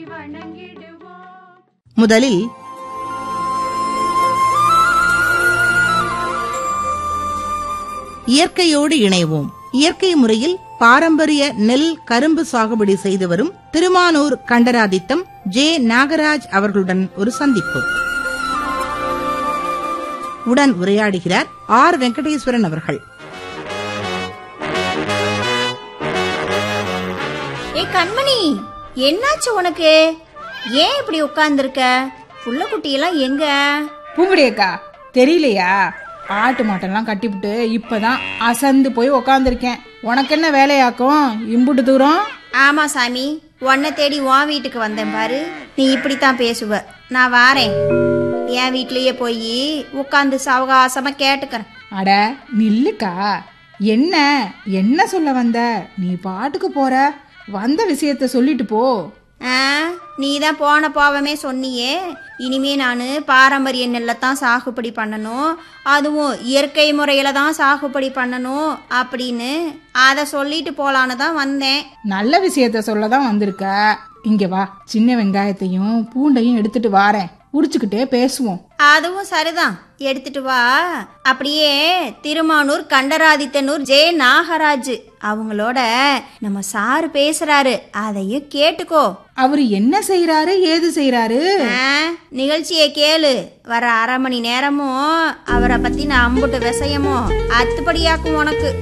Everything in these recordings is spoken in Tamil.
வணங்கிடுவோம் முதலில் இயற்கையோடு இணைவோம் இயற்கை முறையில் பாரம்பரிய நெல் கரும்பு சாகுபடி செய்து வரும் திருமானூர் கண்டராதித்தம் ஜே நாகராஜ் அவர்களுடன் ஒரு சந்திப்பு உடன் உரையாடுகிறார் ஆர் வெங்கடேஸ்வரன் அவர்கள் ஏ கண்மணி என்னாச்சு உனக்கு ஏன் இப்படி உட்கார்ந்துருக்க புள்ள குட்டியெல்லாம் எங்க பூங்குடி அக்கா தெரியலையா ஆட்டு மாட்டெல்லாம் கட்டிவிட்டு இப்பதான் அசந்து போய் உக்காந்துருக்கேன் உனக்கு என்ன வேலையாக்கும் இம்புட்டு தூரம் ஆமா சாமி உன்னை தேடி உன் வீட்டுக்கு வந்தேன் பாரு நீ இப்படித்தான் பேசுவ நான் வாரேன் என் வீட்லயே போய் உட்காந்து சாவகாசமா கேட்டுக்கிறேன் அட நில்லுக்கா என்ன என்ன சொல்ல வந்த நீ பாட்டுக்கு போற வந்த விஷயத்த சொல்லிட்டு போ ஆ நீ தான் போன போவமே சொன்னியே இனிமே நான் பாரம்பரிய நெல்லை தான் சாகுபடி பண்ணணும் அதுவும் இயற்கை முறையில் தான் சாகுபடி பண்ணணும் அப்படின்னு அதை சொல்லிட்டு போலான்னு தான் வந்தேன் நல்ல விஷயத்த சொல்ல தான் வந்திருக்க இங்க வா சின்ன வெங்காயத்தையும் பூண்டையும் எடுத்துட்டு வாரேன் உரிச்சுக்கிட்டே பேசுவோம் அதுவும் சரிதான் எடுத்துட்டு வா அப்படியே திருமானூர் கண்டராதித்தனூர் ஜே நாகராஜ் அவங்களோட நம்ம சாரு பேசுறாரு அதையும் கேட்டுக்கோ அவரு என்ன செய்யறாரு ஏது செய்யறாரு ஆ, நிகழ்ச்சியை கேளு வர அரை மணி நேரமும் அவரை பத்தி நான் அம்புட்டு விஷயமும் அத்துப்படியாக்கும் உனக்கு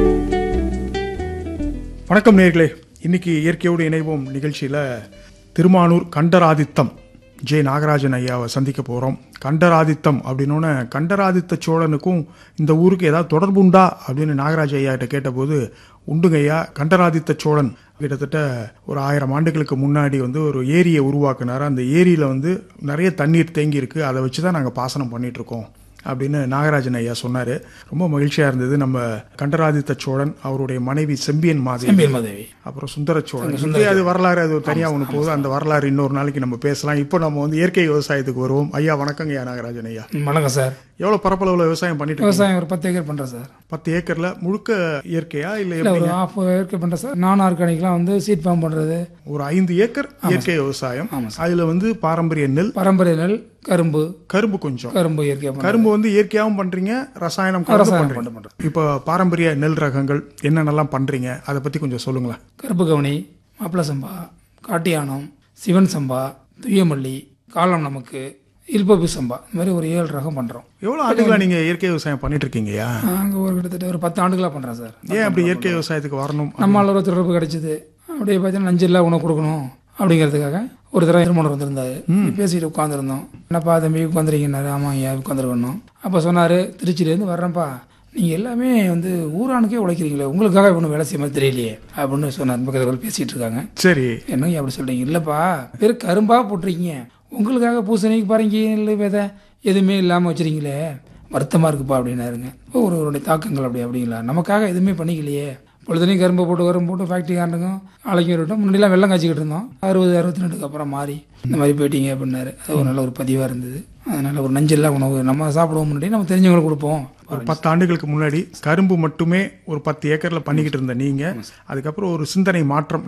வணக்கம் நேர்களே இன்னைக்கு இயற்கையோடு இணைவோம் நிகழ்ச்சியில் திருமானூர் கண்டராதித்தம் ஜே நாகராஜன் ஐயாவை சந்திக்க போகிறோம் கண்டராதித்தம் அப்படின்னோடனே கண்டராதித்த சோழனுக்கும் இந்த ஊருக்கு ஏதாவது தொடர்பு உண்டா அப்படின்னு நாகராஜ ஐயா கிட்ட கேட்டபோது உண்டுங்க ஐயா கண்டராதித்த சோழன் கிட்டத்தட்ட ஒரு ஆயிரம் ஆண்டுகளுக்கு முன்னாடி வந்து ஒரு ஏரியை உருவாக்குனார் அந்த ஏரியில் வந்து நிறைய தண்ணீர் தேங்கி இருக்கு அதை வச்சு தான் நாங்கள் பாசனம் பண்ணிட்டு இருக்கோம் அப்படின்னு நாகராஜன் ஐயா சொன்னாரு ரொம்ப மகிழ்ச்சியா இருந்தது நம்ம கண்டராதித்த சோழன் அவருடைய மனைவி செம்பியன் மாதேவி செம்பியன் மாதேவி அப்புறம் சுந்தர சோழன் இது அது வரலாறு அது ஒரு தனியா ஒன்று போகுது அந்த வரலாறு இன்னொரு நாளைக்கு நம்ம பேசலாம் இப்போ நம்ம வந்து இயற்கை விவசாயத்துக்கு வருவோம் ஐயா வணக்கங்க ஐயா நாகராஜன் ஐயா வணக்கம் சார் எவ்வளவு பரப்பளவுல விவசாயம் பண்ணிட்டு இருக்கீங்க? விவசாயம் ஒரு பத்து ஏக்கர் பண்றேன் சார் பத்து ஏக்கர்ல முழுக்க இயற்கையா இல்ல இல்ல ஒரு எப்படிங்க ஆஃப் ஏக்கர் பண்றேன் சார் நான் ஆர்கானிக்லாம் வந்து சீட் ஃபார்ம் பண்றது ஒரு ஐந்து ஏக்கர் இயற்கை விவசாயம் அதுல வந்து பாரம்பரிய நெல் பாரம்பரிய நெல் கரும்பு கரும்பு கொஞ்சம் கரும்பு இயற்கையா பண்றேன். கரும்பு வந்து இயற்கையாகவும் பண்றீங்க ரசாயனம் கலந்து ரசாயனம் பண்றீங்க பண்றேன். இப்போ பாரம்பரிய நெல் ரகங்கள் என்னென்னலாம் பண்றீங்க அதை பத்தி கொஞ்சம் சொல்லுங்களேன் கருப்பு கவனி மாப்பிள சம்பா காட்டியானம் சிவன் சம்பா துய்யமல்லி காலம் நமக்கு இல்பபி சம்பா இந்த மாதிரி ஒரு ஏழு ரகம் பண்றோம் எவ்வளவு ஆண்டுகளா நீங்க இயற்கை விவசாயம் பண்ணிட்டு இருக்கீங்கய்யா நாங்க ஒரு கிட்டத்தட்ட ஒரு பத்து ஆண்டுகளா பண்றேன் சார் ஏன் அப்படி இயற்கை விவசாயத்துக்கு வரணும் நம்மளால ஒரு தொடர்பு கிடைச்சது அப்படியே பார்த்தீங்கன்னா நஞ்சில்லா உணவு கொடுக்கணும் அப்படிங்கிறதுக்காக ஒரு தடவை திருமணம் வந்திருந்தாரு பேசிட்டு உட்காந்துருந்தோம் என்னப்பா தம்பி உட்காந்துருக்கீங்கன்னாரு ஆமா ஐயா உட்காந்துருக்கணும் அப்போ சொன்னாரு திருச்சியிலேருந்து வர்றேன்ப்பா நீங்க எல்லாமே வந்து ஊரானுக்கே உழைக்கிறீங்களே உங்களுக்காக ஒன்றும் வேலை செய்ய மாதிரி தெரியலையே அப்படின்னு சொன்னார் பக்கத்தில் பேசிட்டு இருக்காங்க சரி என்னங்க அப்படி சொல்றீங்க இல்லப்பா வெறும் கரும்பா போட்டிருக்கீங்க உங்களுக்காக பூசணிக்கு பாருங்க இல்லை விதை எதுவுமே இல்லாமல் வச்சிருக்கீங்களே வருத்தமா இருக்குப்பா அப்படின்னாருங்க ஓ, ஒரு ஒருடைய தாக்கங்கள் அப்படி அப்படிங்களா நமக்காக எதுவுமே பண்ணிக்கலையே பொழுதுனையும் கரும்பு போட்டு கரும்பு போட்டு ஃபேக்ட்ரி காரனுக்கும் ஆலைக்கும் இருக்கட்டும் முன்னாடிலாம் வெள்ளம் காய்ச்சிக்கிட்டு இருந்தோம் அறுபது அறுபத்தி ரெண்டுக்கு அப்புறம் மாறி இந்த மாதிரி போயிட்டீங்க அப்படின்னாரு அது ஒரு நல்ல ஒரு பதிவாக இருந்தது அதனால ஒரு நஞ்சில்லா உணவு நம்ம சாப்பிடுவோம் முன்னாடி நம்ம தெரிஞ்சவங்களுக்கு கொடுப்போம் ஒரு பத்து ஆண்டுகளுக்கு முன்னாடி கரும்பு மட்டுமே ஒரு பத்து ஏக்கர்ல பண்ணிக்கிட்டு இருந்த நீங்க அதுக்கப்புறம் ஒரு சிந்தனை மாற்றம்